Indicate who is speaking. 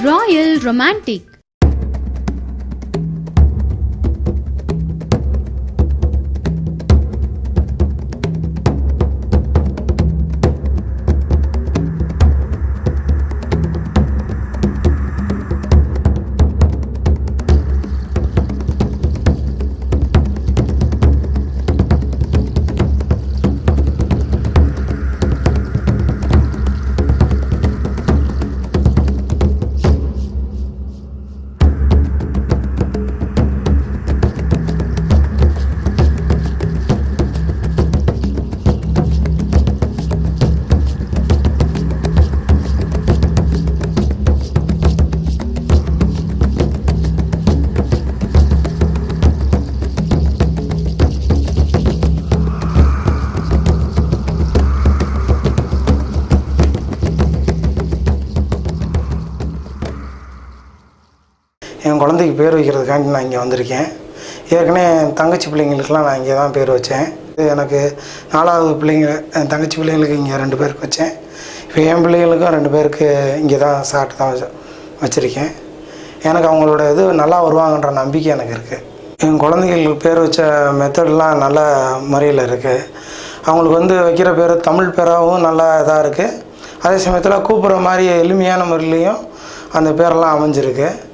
Speaker 1: Royal romantic
Speaker 2: என் குழந்தைக்கு பேர் வைக்கிறதுக்காண்டி நான் இங்கே வந்திருக்கேன் ஏற்கனவே என் தங்கச்சி பிள்ளைங்களுக்கெல்லாம் நான் இங்கே தான் பேர் வச்சேன் இது எனக்கு நாலாவது பிள்ளைங்க என் தங்கச்சி பிள்ளைங்களுக்கு இங்கே ரெண்டு பேருக்கு வச்சேன் இப்போ என் பிள்ளைங்களுக்கும் ரெண்டு பேருக்கு இங்கே தான் சாப்பிட்டு தான் வச்ச வச்சுருக்கேன் எனக்கு அவங்களோட இது நல்லா வருவாங்கன்ற நம்பிக்கை எனக்கு இருக்குது என் குழந்தைங்களுக்கு பேர் வச்ச மெத்தட்லாம் நல்ல முறையில் இருக்குது அவங்களுக்கு வந்து வைக்கிற பேர் தமிழ் பேராகவும் நல்லா இதாக இருக்குது அதே சமயத்தில் கூப்பிட்ற மாதிரி எளிமையான முறையிலையும் அந்த பேரெல்லாம் அமைஞ்சிருக்கு